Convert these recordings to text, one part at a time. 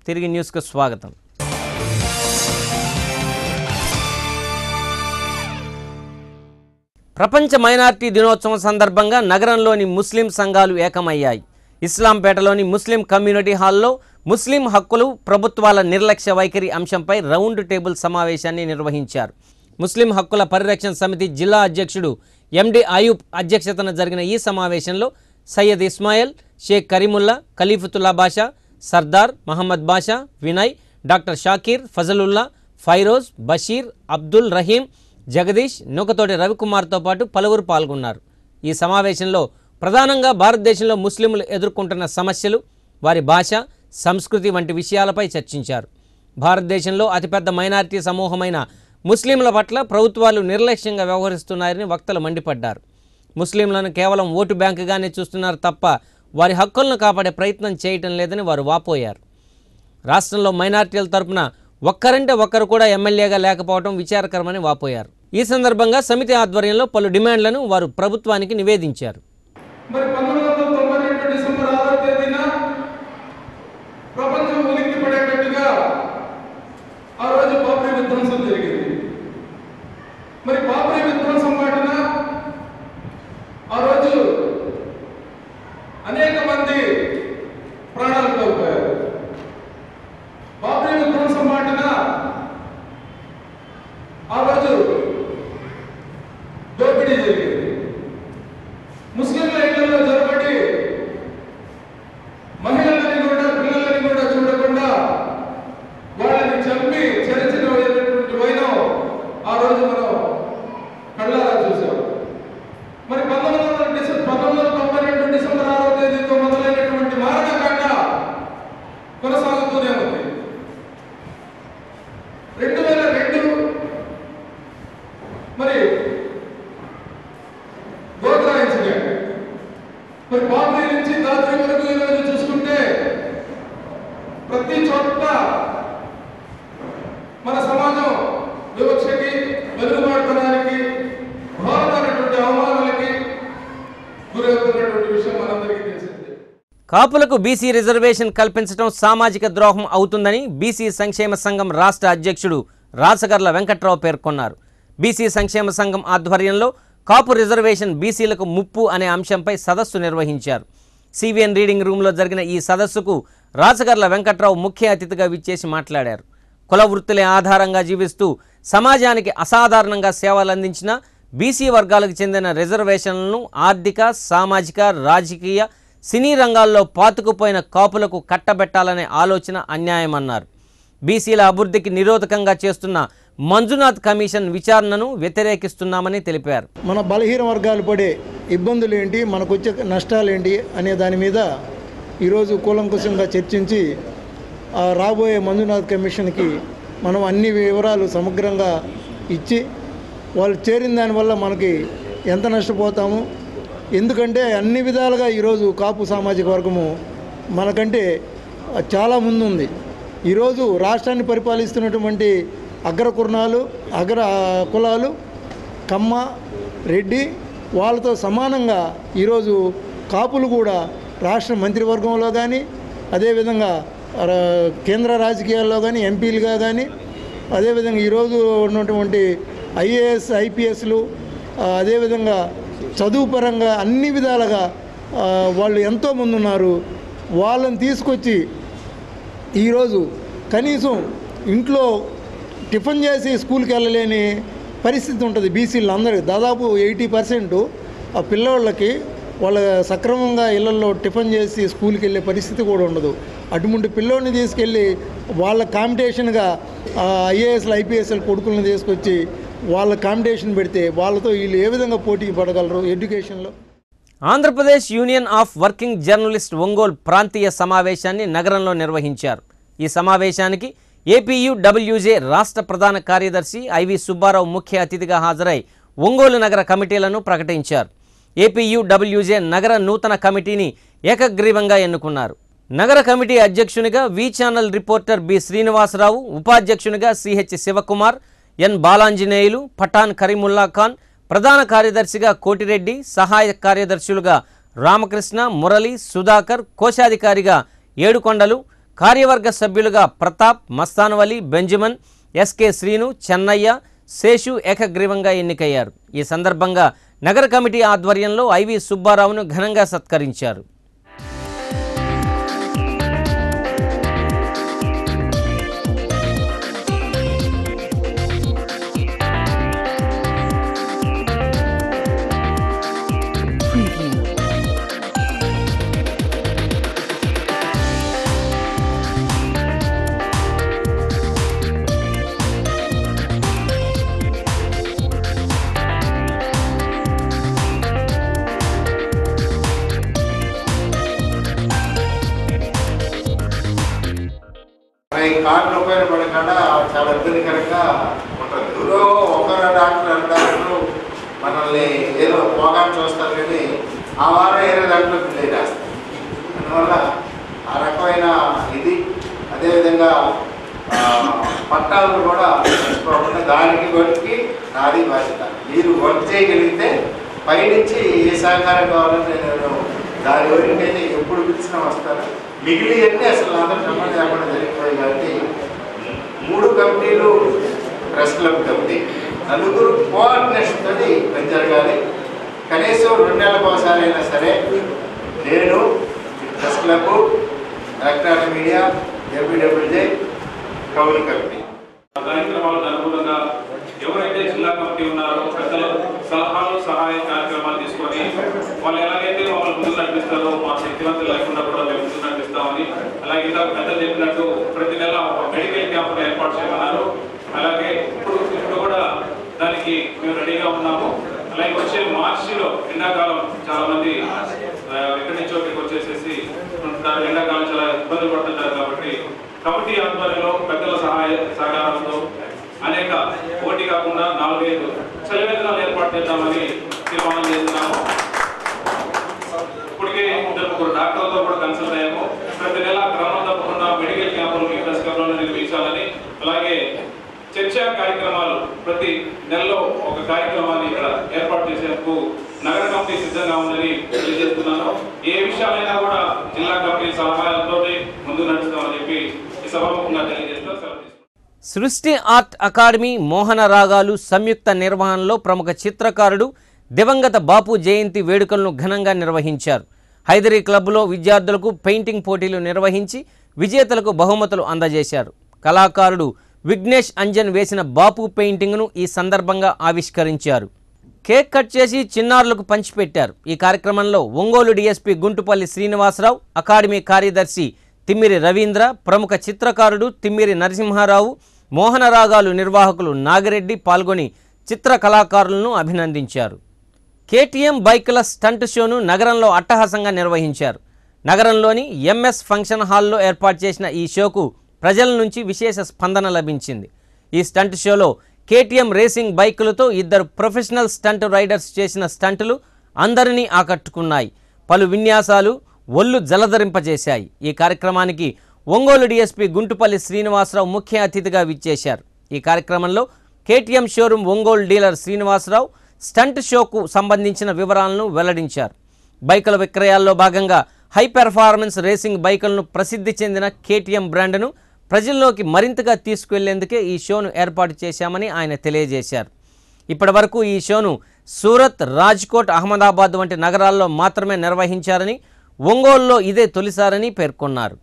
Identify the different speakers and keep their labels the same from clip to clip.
Speaker 1: తిరిగి న్యూస్కు స్వాగతం ప్రపంచ మైనార్టీ దినోత్సవం సందర్భంగా నగరంలోని ముస్లిం సంఘాలు ఏకమయ్యాయి ఇస్లాంపేటలోని ముస్లిం కమ్యూనిటీ హాల్లో ముస్లిం హక్కులు ప్రభుత్వాల నిర్లక్ష్య వైఖరి అంశంపై రౌండ్ టేబుల్ సమావేశాన్ని నిర్వహించారు ముస్లిం హక్కుల పరిరక్షణ సమితి జిల్లా అధ్యక్షుడు ఎండి అయూబ్ అధ్యక్షతన జరిగిన ఈ సమావేశంలో సయ్యద్ ఇస్మాయిల్ షేక్ కరీముల్లా ఖలీఫతుల్లా బాషా సర్దార్ మహమ్మద్ బాషా వినయ్ డాక్టర్ షాకీర్ ఫజలుల్లా ఫైరోజ్ బషీర్ అబ్దుల్ రహీం జగదీష్ నూకతోటి రవికుమార్తో పాటు పలువురు పాల్గొన్నారు ఈ సమావేశంలో ప్రధానంగా భారతదేశంలో ముస్లింలు ఎదుర్కొంటున్న సమస్యలు వారి భాష సంస్కృతి వంటి విషయాలపై చర్చించారు భారతదేశంలో అతిపెద్ద మైనారిటీ సమూహమైన ముస్లింల పట్ల ప్రభుత్వాలు నిర్లక్ష్యంగా వ్యవహరిస్తున్నారని వక్తలు మండిపడ్డారు ముస్లింలను కేవలం ఓటు బ్యాంకుగానే చూస్తున్నారు తప్ప వారి హక్కులను కాపాడే ప్రయత్నం చేయటం లేదని వారు వాపోయారు రాష్ట్రంలో మైనార్టీల తరపున ఒక్కరంటే ఒక్కరు కూడా ఎమ్మెల్యేగా లేకపోవడం విచారకరమని వాపోయారు ఈ సందర్భంగా సమితి ఆధ్వర్యంలో పలు డిమాండ్లను వారు ప్రభుత్వానికి నివేదించారు
Speaker 2: మరి పంతొమ్మిది వందల తొంభై రెండు డిసెంబర్ ఆరో తేదీన ప్రపంచం ఉలిక్కి పడేటట్టుగా ఆ రోజు బాబ్రీ విధ్వంసం జరిగింది మరి బాబ్రీ విధ్వంసం మాటన ఆ రోజు అనేక మంది ప్రాణాలు కోల్పోయారు బాబ్రీ విధ్వంసం మాటన ఆ రోజు దోపిడీ జరిగింది ముస్లింల ఇళ్లలో జరబడి మహిళలని కూడా పిల్లలని కూడా చూడకుండా వాళ్ళని చంపి చరిచినటువంటి వైనం ఆ రోజు మనం కళ్ళారా చూసాం మరి పంతొమ్మిది వందల డిసెంబర్ పంతొమ్మిది వందల తొంభై రెండు డిసెంబర్ ఆరో తేదీతో మొదలైనటువంటి మారణకాండ కొనసాగుతూనే ఉంది రెండు వేల రెండు మరి గోత్రా ఇన్సిడెంట్ మరి బాబ్రీ నుంచి దాద్రి వరకు ఈరోజు చూసుకుంటే ప్రతి చోట మన సమాజం వివక్షకి వెలుగుబాటుతనానికి ఘోరమైనటువంటి అవమానాలకి గురవుతున్నటువంటి విషయం మనందరికీ తెలిసిందే
Speaker 1: కాపులకు బీసీ రిజర్వేషన్ కల్పించడం సామాజిక ద్రోహం అవుతుందని బీసీ సంక్షేమ సంఘం రాష్ట్ర అధ్యక్షుడు రాసగర్ల వెంకట్రావు పేర్కొన్నారు బీసీ సంక్షేమ సంఘం ఆధ్వర్యంలో కాపు రిజర్వేషన్ బీసీలకు ముప్పు అనే అంశంపై సదస్సు నిర్వహించారు సివిఎన్ రీడింగ్ రూమ్లో జరిగిన ఈ సదస్సుకు రాసగర్ల వెంకట్రావు ముఖ్య అతిథిగా విచ్చేసి మాట్లాడారు కుల వృత్తులే ఆధారంగా జీవిస్తూ సమాజానికి అసాధారణంగా సేవలు అందించిన బీసీ వర్గాలకు చెందిన రిజర్వేషన్లను ఆర్థిక సామాజిక రాజకీయ సినీ రంగాల్లో పాతుకుపోయిన కాపులకు కట్టబెట్టాలనే ఆలోచన అన్యాయమన్నారు బీసీల అభివృద్ధికి నిరోధకంగా చేస్తున్న మంజునాథ్ కమిషన్ విచారణను వ్యతిరేకిస్తున్నామని తెలిపారు
Speaker 3: మన బలహీన వర్గాలు పడే ఇబ్బందులు ఏంటి మనకు వచ్చే నష్టాలు ఏంటి అనే దాని మీద ఈరోజు కూలంకుశంగా చర్చించి ఆ రాబోయే మంజునాథ్ కమిషన్కి మనం అన్ని వివరాలు సమగ్రంగా ఇచ్చి వాళ్ళు చేరిన దానివల్ల మనకి ఎంత నష్టపోతాము ఎందుకంటే అన్ని విధాలుగా ఈరోజు కాపు సామాజిక వర్గము మనకంటే చాలా ముందు ఉంది ఈరోజు రాష్ట్రాన్ని పరిపాలిస్తున్నటువంటి అగ్ర కుర్ణాలు అగ్ర కులాలు కమ్మ రెడ్డి వాళ్ళతో సమానంగా ఈరోజు కాపులు కూడా రాష్ట్ర మంత్రివర్గంలో కానీ అదేవిధంగా రా- కేంద్ర రాజకీయాల్లో కానీ ఎంపీలుగా కానీ అదేవిధంగా ఈరోజు ఉన్నటువంటి ఐఏఎస్ ఐపీఎస్లు అదేవిధంగా చదువు పరంగా అన్ని విధాలుగా ఆ, వాళ్ళు ఎంతోమంది ఉన్నారు వాళ్ళని తీసుకొచ్చి ఈరోజు కనీసం ఇంట్లో టిఫిన్ చేసి స్కూల్కి వెళ్ళలేని పరిస్థితి ఉంటుంది బీసీలు అందరికీ దాదాపు ఎయిటీ పర్సెంట్ ఆ పిల్లోళ్ళకి వాళ్ళ సక్రమంగా ఇళ్లలో టిఫిన్ చేసి స్కూల్కి వెళ్ళే పరిస్థితి కూడా ఉండదు అటువంటి పిల్లోడిని తీసుకెళ్ళి వాళ్ళ కాంపిటీషన్గా ఐఏఎస్లు ఐపీఎస్ఎల్ కొడుకులను తీసుకొచ్చి వాళ్ళ కాంపిటీషన్ పెడితే వాళ్ళతో వీళ్ళు ఏ విధంగా పోటీకి పడగలరు ఎడ్యుకేషన్లో
Speaker 1: Andhra Pradesh union of working journalist Ongole ప్రాంతీయ సమావేశాన్ని నగరంలో నిర్వహించారు ఈ సమావేశానికి ఏపీయు డబ్ల్యూజే రాష్ట్ర ప్రధాన కార్యదర్శి ఐవి సుబ్బారావు ముఖ్య అతిథిగా హాజరై ఒంగోలు నగర కమిటీలను ప్రకటించారు ఏపీయు డబ్ల్యూజే నగర నూతన కమిటీని ఏకగ్రీవంగా ఎన్నుకున్నారు నగర కమిటీ అధ్యక్షునిగా V channel reporter B Srinivasa Rao ఉపాధ్యక్షునిగా సిహెచ్ శివకుమార్ ఎన్ బాలాంజనేయులు పఠాన్ కరీముల్లా ఖాన్ ప్రధాన కార్యదర్శిగా కోటిరెడ్డి సహాయ కార్యదర్శులుగా రామకృష్ణ మురళి సుధాకర్ కోశాధికారిగా ఏడుకొండలు కార్యవర్గ సభ్యులుగా ప్రతాప్ మస్తానవలి బెంజమిన్ ఎస్కే శ్రీను చెన్నయ్య శేషు ఏకగ్రీవంగా ఎన్నికయ్యారు ఈ సందర్భంగా నగర కమిటీ ఆధ్వర్యంలో ఐవి సుబ్బారావును ఘనంగా సత్కరించారు
Speaker 4: ఈ కార్డులు ఉపయోగపడకుండా చాలా ఇబ్బందికరంగా ఉంటుంది ఎవరో ఒకరు డాక్టర్ అంటారు మనల్ని ఏదో పోగానే చూస్తారు కానీ ఆ వారం ఏదో దాంట్లో బిల్లు రాస్తారు అందువల్ల ఆ రకమైన ఇది అదేవిధంగా ఆ, పట్టాలను కూడా మర్చిపోకుండా దానికి వర్క్కి నాది బాధ్యత మీరు వర్క్ చేయగలిగితే పైనుంచి ఏ సహకారం కావాలని నేను దాని వరకైతే ఎప్పుడు పిలిచినా వస్తాను మిగిలినవన్నీ అసలు అందరూ సంబంధం లేకుండా జరిగిపోయాయి కాబట్టి మూడు కమిటీలు ప్రెస్ క్లబ్ కమిటీ నలుగురు కోఆర్డినేషన్ తోటి పని జరగాలి కనీసం రెండు నెలలకు ఒకసారి అయినా సరే నేను press club electronic media MPWJ కౌలు కమిటీ
Speaker 5: ఆ కార్యక్రమాలకు అనుగుణంగా ఎవరైతే జిల్లా కమిటీ ఉన్నారో పెద్దల సలహాలు సహాయ కార్యక్రమాలు తీసుకొని వాళ్ళు ఎలాగైతే మమ్మల్ని ముందుకు నడిపిస్తారో మా శక్తివంతులు లేకుండా కూడా మేము ముందుకు నడిపిస్తామని అలాగే ఇందాక పెద్దలు చెప్పినట్టు ప్రతి నెల ఒక మెడికల్ క్యాంప్ ఏర్పాటు చేయమన్నారు అలాగే ఇప్పుడు ఇప్పుడు కూడా దానికి మేము రెడీగా ఉన్నాము అలాగే వచ్చే మార్చిలో ఎండాకాలం చాలా మంది ఆ, ఎక్కడి నుంచో ఇక్కడికి వచ్చేసేసి ఉంటారు ఎండాకాలం చాలా ఇబ్బందులు పడుతుంటారు కాబట్టి కమిటీ ఆధ్వర్యంలో పెద్దల సహాయ సహకారంతో అనేక పోటీ కాకుండా నాలుగైదు చలివేదనాలు ఏర్పాటు చేద్దామని తీర్మానం చేస్తున్నాము ఇప్పటికే ఇద్దరు ముగ్గురు డాక్టర్లతో కూడా కన్సల్ట్ అయ్యాము ప్రతి నెల క్రమం తప్పకుండా మెడికల్ క్యాంపులు మీ ప్రెస్ క్లబ్లో నిర్వహించాలని అలాగే చర్చా కార్యక్రమాలు ప్రతి నెలలో ఒక కార్యక్రమాన్ని ఇక్కడ ఏర్పాటు చేసేందుకు నగర కమిటీ సిద్ధంగా ఉందని తెలియజేస్తున్నాను ఏ విషయాలైనా కూడా జిల్లా కమిటీ సలహాలతో ముందు నడుస్తామని చెప్పి ఈ సభాముఖంగా తెలియజేస్తూ సెలవు తీసుకుంటున్నాను.
Speaker 1: సృష్టి ఆర్ట్ అకాడమీ మోహన రాగాలు సంయుక్త నిర్వహణలో ప్రముఖ చిత్రకారుడు దివంగత బాపు జయంతి వేడుకలను ఘనంగా నిర్వహించారు హైదరీ క్లబ్లో విద్యార్థులకు పెయింటింగ్ పోటీలు నిర్వహించి విజేతలకు బహుమతులు అందజేశారు కళాకారుడు విఘ్నేష్ అంజన్ వేసిన బాపు పెయింటింగ్ను ఈ సందర్భంగా ఆవిష్కరించారు కేక్ కట్ చేసి చిన్నారులకు పంచిపెట్టారు ఈ కార్యక్రమంలో ఒంగోలు డీఎస్పీ గుంటుపల్లి శ్రీనివాసరావు అకాడమీ కార్యదర్శి తిమ్మిరి రవీంద్ర ప్రముఖ చిత్రకారుడు తిమ్మిరి నరసింహారావు మోహన రాగాలు నిర్వాహకులు నాగిరెడ్డి పాల్గొని చిత్ర కళాకారులను అభినందించారు కేటీఎం బైకుల స్టంట్ షోను నగరంలో అట్టహాసంగా నిర్వహించారు నగరంలోని ఎంఎస్ ఫంక్షన్ హాల్లో ఏర్పాటు చేసిన ఈ షోకు ప్రజల నుంచి విశేష స్పందన లభించింది ఈ స్టంట్ షోలో కేటీఎం రేసింగ్ బైకులతో ఇద్దరు ప్రొఫెషనల్ స్టంట్ రైడర్స్ చేసిన స్టంటులు అందరినీ ఆకట్టుకున్నాయి పలు విన్యాసాలు ఒళ్ళు జలధరింపజేశాయి ఈ కార్యక్రమానికి ఒంగోలు డీఎస్పీ గుంటుపల్లి శ్రీనివాసరావు ముఖ్య అతిథిగా విచ్చేశారు ఈ కార్యక్రమంలో KTM showroom Ongole dealer Srinivasa Rao stunt షోకు సంబంధించిన వివరాలను వెల్లడించారు బైకుల విక్రయాల్లో భాగంగా హై పెర్ఫార్మెన్స్ రేసింగ్ బైకులను ప్రసిద్ధి చెందిన కేటీఎం బ్రాండ్ను ప్రజల్లోకి మరింతగా తీసుకువెళ్లేందుకే ఈ షోను ఏర్పాటు చేశామని ఆయన తెలియజేశారు ఇప్పటివరకు ఈ షోను సూరత్ రాజ్కోట్ అహ్మదాబాద్ వంటి నగరాల్లో మాత్రమే నిర్వహించారని ఒంగోలులో ఇదే తొలిసారని పేర్కొన్నారు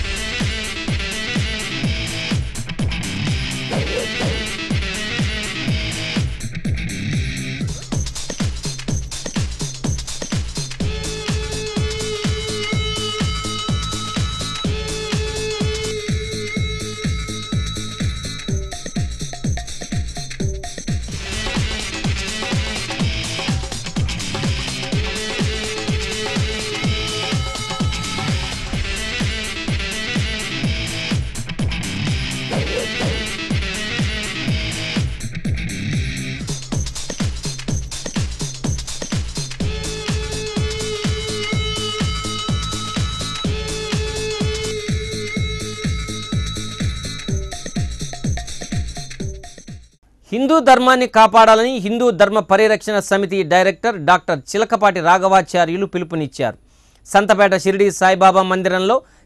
Speaker 1: హిందూ ధర్మాన్ని కాపాడాలని హిందూ ధర్మ పరిరక్షణ సమితి డైరెక్టర్ డాక్టర్ చిలకపాటి రాఘవాచార్యులు పిలుపునిచ్చారు సంతపేట షిరిడి సాయిబాబా మందిరంలో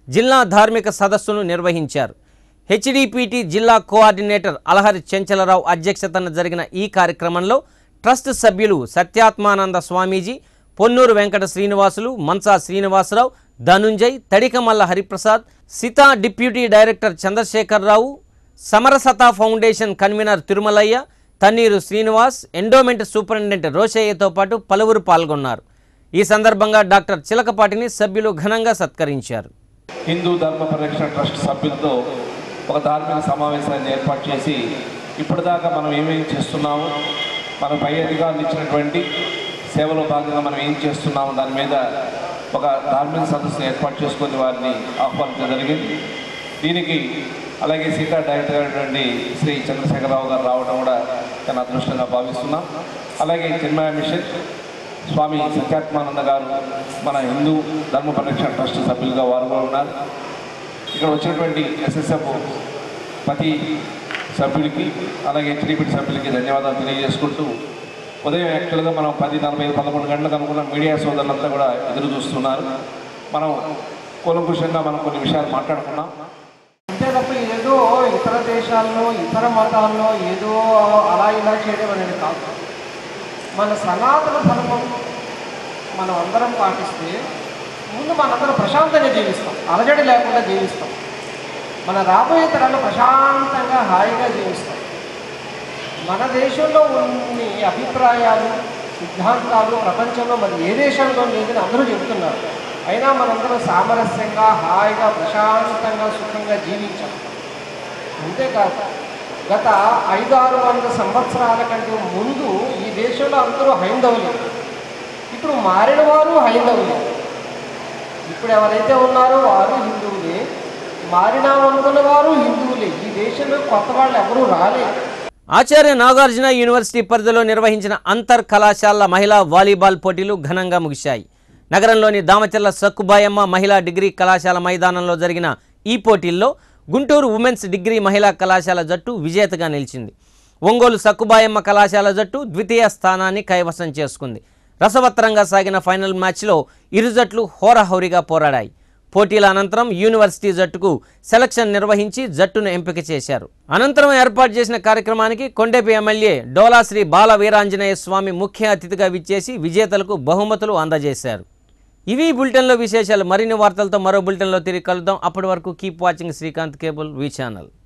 Speaker 1: జిల్లా ధార్మిక సదస్సును నిర్వహించారు హెచ్డిపిటి జిల్లా కోఆర్డినేటర్ అలహరి చెంచలరావు అధ్యక్షతన జరిగిన ఈ కార్యక్రమంలో ట్రస్ట్ సభ్యులు Satyatmananda Swamiji Ponnuru Venkata Srinivasulu Mansa Srinivasa Rao Dhananjay Tadikamalla Hariprasad Sita deputy director Chandrasekhara Rao Samarasata foundation convener Tirumalaiah Tanniru Srinivas endowment superintendent రోషయ్యతో పాటు పలువురు పాల్గొన్నారు ఈ సందర్భంగా డాక్టర్ చిలకపాటిని సభ్యులు ఘనంగా సత్కరించారు
Speaker 6: హిందూ ధర్మ పరిరక్షణ ట్రస్ట్ సభ్యులతో ఒక ధార్మిక సమావేశాన్ని ఏర్పాటు చేసి ఇప్పటిదాకా మనం ఏమేమి చేస్తున్నాము మన పై అధికారులు ఇచ్చినటువంటి సేవలో భాగంగా మనం ఏం చేస్తున్నాము దాని మీద ఒక ధార్మిక సదస్సు ఏర్పాటు చేసుకొని వారిని ఆహ్వానించడం జరిగింది దీనికి అలాగే సీతా డైరెక్టర్ అయినటువంటి శ్రీ చంద్రశేఖరరావు గారు రావడం కూడా చాలా అదృష్టంగా భావిస్తున్నాం అలాగే చిన్మయ మిషన్ స్వామి సత్యాత్మానంద గారు మన హిందూ ధర్మ పరిరక్షణ ట్రస్ట్ సభ్యులుగా వారు కూడా ఉన్నారు ఇక్కడ వచ్చినటువంటి ఎస్ఎస్ఎఫ్ ప్రతి సభ్యుడికి అలాగే హెచ్డిపిటి సభ్యులకి ధన్యవాదాలు తెలియజేసుకుంటూ ఉదయం యాక్చువల్గా మనం పది నలభై పదకొండు గంటలకు అనుకున్న మీడియా సోదరులంతా కూడా ఎదురు చూస్తున్నారు మనం కూలంకుషంగా మనం కొన్ని విషయాలు మాట్లాడుకున్నాం
Speaker 7: అంతే తప్ప ఏదో ఇతర దేశాల్లో ఇతర మతాల్లో ఏదో అలా ఇలా చేయడం అనేది కాదు మన సనాతన ధర్మం మనం అందరం పాటిస్తే ముందు మనందరం ప్రశాంతంగా జీవిస్తాం అలజడి లేకుండా జీవిస్తాం మన రాబోయే తరాలు ప్రశాంతంగా హాయిగా జీవిస్తాం మన దేశంలో ఉన్ని అభిప్రాయాలు సిద్ధాంతాలు ప్రపంచంలో మరి ఏ దేశంలో లేదని అందరూ చెబుతున్నారు అయినా మనందరం సామరస్యంగా హాయిగా ప్రశాంతంగా సుఖంగా జీవించాం అంతేకాదు గత ఐదు ఆరు వందల సంవత్సరాల కంటే ముందు ఈ దేశంలో అందరూ హైందవులే ఇప్పుడు మారిన వారు హైందవులే ఇప్పుడు ఎవరైతే ఉన్నారో వారు హిందువులే మారినామనుకున్న వారు హిందువులే ఈ దేశంలో కొత్త వాళ్ళు ఎవరూ రాలేదు
Speaker 1: ఆచార్య నాగార్జున యూనివర్సిటీ పరిధిలో నిర్వహించిన అంతర్ కళాశాల మహిళా వాలీబాల్ పోటీలు ఘనంగా ముగిశాయి నగరంలోని దామచర్ల సక్కుబాయమ్మ మహిళా డిగ్రీ కళాశాల మైదానంలో జరిగిన ఈ పోటీల్లో గుంటూరు ఉమెన్స్ డిగ్రీ మహిళా కళాశాల జట్టు విజేతగా నిలిచింది ఒంగోలు సక్కుబాయమ్మ కళాశాల జట్టు ద్వితీయ స్థానాన్ని కైవసం చేసుకుంది రసవత్తరంగా సాగిన ఫైనల్ మ్యాచ్లో ఇరు జట్లు హోరాహోరీగా పోరాడాయి పోటీల అనంతరం యూనివర్సిటీ జట్టుకు సెలక్షన్ నిర్వహించి జట్టును ఎంపిక చేశారు అనంతరం ఏర్పాటు చేసిన కార్యక్రమానికి కొండేపి ఎమ్మెల్యే డోలాశ్రీ బాల వీరాంజనేయ స్వామి ముఖ్య అతిథిగా విచ్చేసి విజేతలకు బహుమతులు అందజేశారు ఇవి ఈ బులెటిన్లో విశేషాలు మరిన్ని వార్తలతో మరో బులెటిన్లో తిరిగి కలుద్దాం అప్పటి వరకు keep watching Srikanth cable V channel